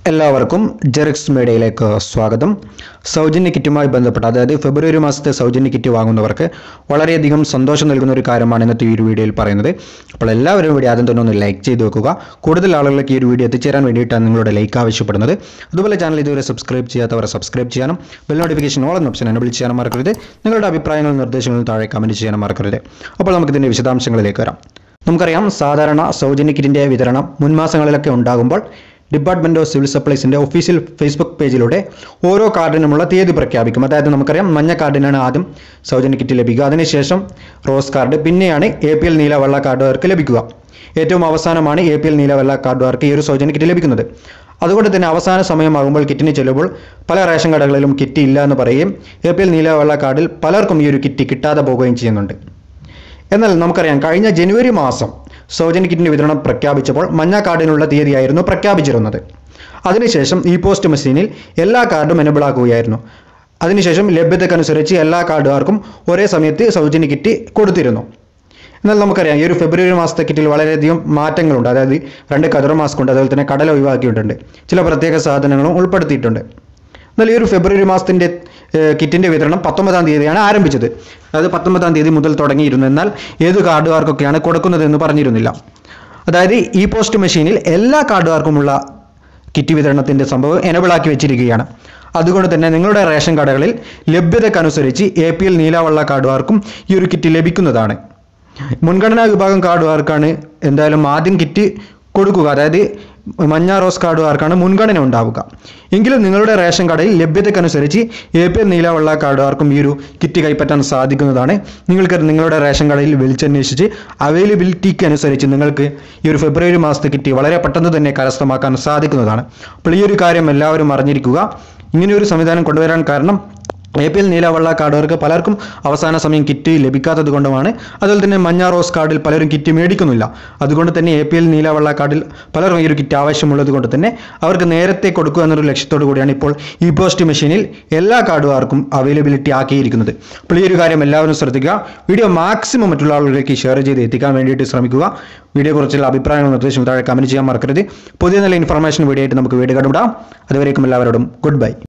എല്ലാവർക്കും ജെറിക്സ് മീഡിയയിലേക്ക് സ്വാഗതം സൗജന്യ കിറ്റുമായി ബന്ധപ്പെട്ട് അതായത് ഫെബ്രുവരി മാസത്തെ സൗജന്യ കിറ്റ് വാങ്ങുന്നവർക്ക് വളരെയധികം സന്തോഷം നൽകുന്ന ഒരു കാര്യമാണ് ഇന്നത്തെ ഈ ഒരു വീഡിയോയിൽ പറയുന്നത് അപ്പോൾ എല്ലാവരും വീഡിയോ ആദ്യം തന്നെ ഒന്ന് ലൈക്ക് ചെയ്ത് വെക്കുക കൂടുതൽ ആളുകളിലേക്ക് ഈ ഒരു വീഡിയോ എത്തിച്ചേരാൻ വേണ്ടിയിട്ടാണ് നിങ്ങളുടെ ലൈക്ക് ആവശ്യപ്പെടുന്നത് അതുപോലെ ചാനൽ ഇതുവരെ സബ്സ്ക്രൈബ് ചെയ്യാത്തവർ സബ്സ്ക്രൈബ് ചെയ്യാനും ബെൽ നോട്ടിഫിക്കേഷൻ ഓൾ എന്ന ഓപ്ഷൻ എനബിൾ ചെയ്യാനും മറക്കരുത് നിങ്ങളുടെ അഭിപ്രായങ്ങളും നിർദ്ദേശങ്ങളും താഴെ കമൻറ്റ് ചെയ്യാനും മറക്കരുത് അപ്പോൾ നമുക്കിതിൻ്റെ വിശദാംശങ്ങളിലേക്ക് വരാം നമുക്കറിയാം സാധാരണ സൗജന്യ കിറ്റിൻ്റെ വിതരണം മുൻമാസങ്ങളിലൊക്കെ ഉണ്ടാകുമ്പോൾ ഡിപ്പാർട്ട്മെന്റ് ഓഫ് സിവിൽ സപ്ലൈസിന്റെ ഒഫീഷ്യൽ ഫേസ്ബുക്ക് പേജിലൂടെ ഓരോ കാർഡിനുമുള്ള തീയതി പ്രഖ്യാപിക്കും അതായത് നമുക്കറിയാം മഞ്ഞ കാർഡിനാണ് ആദ്യം സൗജന്യ കിറ്റ് ലഭിക്കുക അതിനുശേഷം റോസ് കാർഡ് പിന്നെയാണ് എ പി എൽ നീല വെള്ള കാർഡുകാർക്ക് ലഭിക്കുക ഏറ്റവും അവസാനമാണ് എ പി എൽ നീല വെള്ള കാർഡുകാർക്ക് ഈ ഒരു സൗജന്യ കിറ്റ് ലഭിക്കുന്നത് അതുകൊണ്ട് തന്നെ അവസാന സമയമാകുമ്പോൾ കിറ്റിന് ചെല്ലുമ്പോൾ പല റേഷൻ കടകളിലും കിറ്റ് ഇല്ല എന്ന് പറയുകയും എ പി എൽ നീല വെള്ള കാർഡിൽ പലർക്കും ഈ ഒരു കിറ്റ് കിട്ടാതെ പോവുകയും ചെയ്യുന്നുണ്ട് എന്നാൽ നമുക്കറിയാം കഴിഞ്ഞ ജനുവരി മാസം സൗജന്യ കിറ്റിൻ്റെ വിതരണം പ്രഖ്യാപിച്ചപ്പോൾ മഞ്ഞ കാർഡിനുള്ള തീയതിയായിരുന്നു പ്രഖ്യാപിച്ചിരുന്നത് അതിനുശേഷം ഈ പോസ്റ്റ് മെഷീനിൽ എല്ലാ കാർഡും എനബിൾ ആക്കുകയായിരുന്നു അതിനുശേഷം ലഭ്യതക്കനുസരിച്ച് എല്ലാ കാർഡുകാർക്കും ഒരേ സമയത്ത് സൗജന്യ കിറ്റ് കൊടുത്തിരുന്നു എന്നാൽ നമുക്കറിയാം ഈ ഒരു ഫെബ്രുവരി മാസത്തെ കിറ്റിൽ വളരെയധികം മാറ്റങ്ങളുണ്ട് അതായത് രണ്ട് കതിർ മാസ്ക് ഉണ്ട് അതുപോലെ തന്നെ കടല ഒഴിവാക്കിയിട്ടുണ്ട് ചില പ്രത്യേക സാധനങ്ങളും ഉൾപ്പെടുത്തിയിട്ടുണ്ട് എന്നാൽ ഈ ഒരു ഫെബ്രുവരി മാസത്തിൻ്റെ കിറ്റിൻ്റെ വിതരണം പത്തൊമ്പതാം തീയതിയാണ് ആരംഭിച്ചത് അതായത് പത്തൊമ്പതാം തീയതി മുതൽ തുടങ്ങിയിരുന്നു എന്നാൽ ഏത് കാർഡുകാർക്കൊക്കെയാണ് കൊടുക്കുന്നതെന്ന് പറഞ്ഞിരുന്നില്ല അതായത് ഈ പോസ്റ്റ് മെഷീനിൽ എല്ലാ കാർഡുകാർക്കുമുള്ള കിറ്റ് വിതരണത്തിൻ്റെ സംഭവം എനബിളാക്കി വെച്ചിരിക്കുകയാണ് അതുകൊണ്ട് തന്നെ നിങ്ങളുടെ റേഷൻ കടകളിൽ ലഭ്യതക്കനുസരിച്ച് എ പി എൽ നീലവള്ള കാർഡുകാർക്കും ഈ ഒരു കിറ്റ് ലഭിക്കുന്നതാണ് മുൻഗണനാ വിഭാഗം കാർഡുകാർക്കാണ് എന്തായാലും ആദ്യം കിറ്റ് കൊടുക്കുക അതായത് മഞ്ഞ റോസ് കാർഡുകാർക്കാണ് മുൻഗണന ഉണ്ടാവുക എങ്കിലും നിങ്ങളുടെ റേഷൻ കടയിൽ ലഭ്യതക്കനുസരിച്ച് എ പി എൽ നീലവെള്ള കാർഡുകാർക്കും ഈ ഒരു കിറ്റ് കൈപ്പറ്റാൻ സാധിക്കുന്നതാണ് നിങ്ങൾക്ക് നിങ്ങളുടെ റേഷൻ കടയിൽ വിളിച്ചന്വേഷിച്ച് അവൈലബിലിറ്റിക്ക് അനുസരിച്ച് നിങ്ങൾക്ക് ഈ ഒരു ഫെബ്രുവരി മാസത്തെ കിറ്റ് വളരെ പെട്ടെന്ന് തന്നെ കരസ്ഥമാക്കാൻ സാധിക്കുന്നതാണ് അപ്പോൾ ഈ ഒരു കാര്യം എല്ലാവരും അറിഞ്ഞിരിക്കുക ഇങ്ങനെയൊരു സംവിധാനം കൊണ്ടുവരാൻ കാരണം എ പി എൽ നീലവെള്ള കാർഡുകാർക്ക് പലർക്കും അവസാന സമയം കിറ്റ് ലഭിക്കാത്തത് കൊണ്ടുമാണ് അതുപോലെ തന്നെ മഞ്ഞ റോസ് കാർഡിൽ പലരും കിറ്റ് മേടിക്കുന്നില്ല അതുകൊണ്ട് തന്നെ എ പി എൽ നീലവെള്ള കാർഡിൽ പലരും ഈ ഒരു കിറ്റ് ആവശ്യമുള്ളത് കൊണ്ട് തന്നെ അവർക്ക് നേരത്തെ കൊടുക്കുക എന്നൊരു ലക്ഷ്യത്തോടു കൂടിയാണ് ഇപ്പോൾ ഈ പോസ്റ്റ് മെഷീനിൽ എല്ലാ കാർഡുകാർക്കും അവൈലബിലിറ്റി ആക്കിയിരിക്കുന്നത് അപ്പോൾ ഈ ഒരു കാര്യം എല്ലാവരും ശ്രദ്ധിക്കുക വീഡിയോ മാക്സിമം മറ്റുള്ള ആളുകളിലേക്ക് ഷെയർ ചെയ്ത് എത്തിക്കാൻ വേണ്ടിയിട്ട് ശ്രമിക്കുക വീഡിയോയെക്കുറിച്ചുള്ള അഭിപ്രായങ്ങളും നിർദ്ദേശവും താഴെ കമൻറ്റ് ചെയ്യാൻ മറക്കരുത് പുതിയ നല്ല ഇൻഫർമേഷൻ വീഡിയോ ആയിട്ട് നമുക്ക് വീഡിയോ കണ്ടുവിടാം അതുവരേക്കും എല്ലാവരോടും ഗുഡ് ബൈ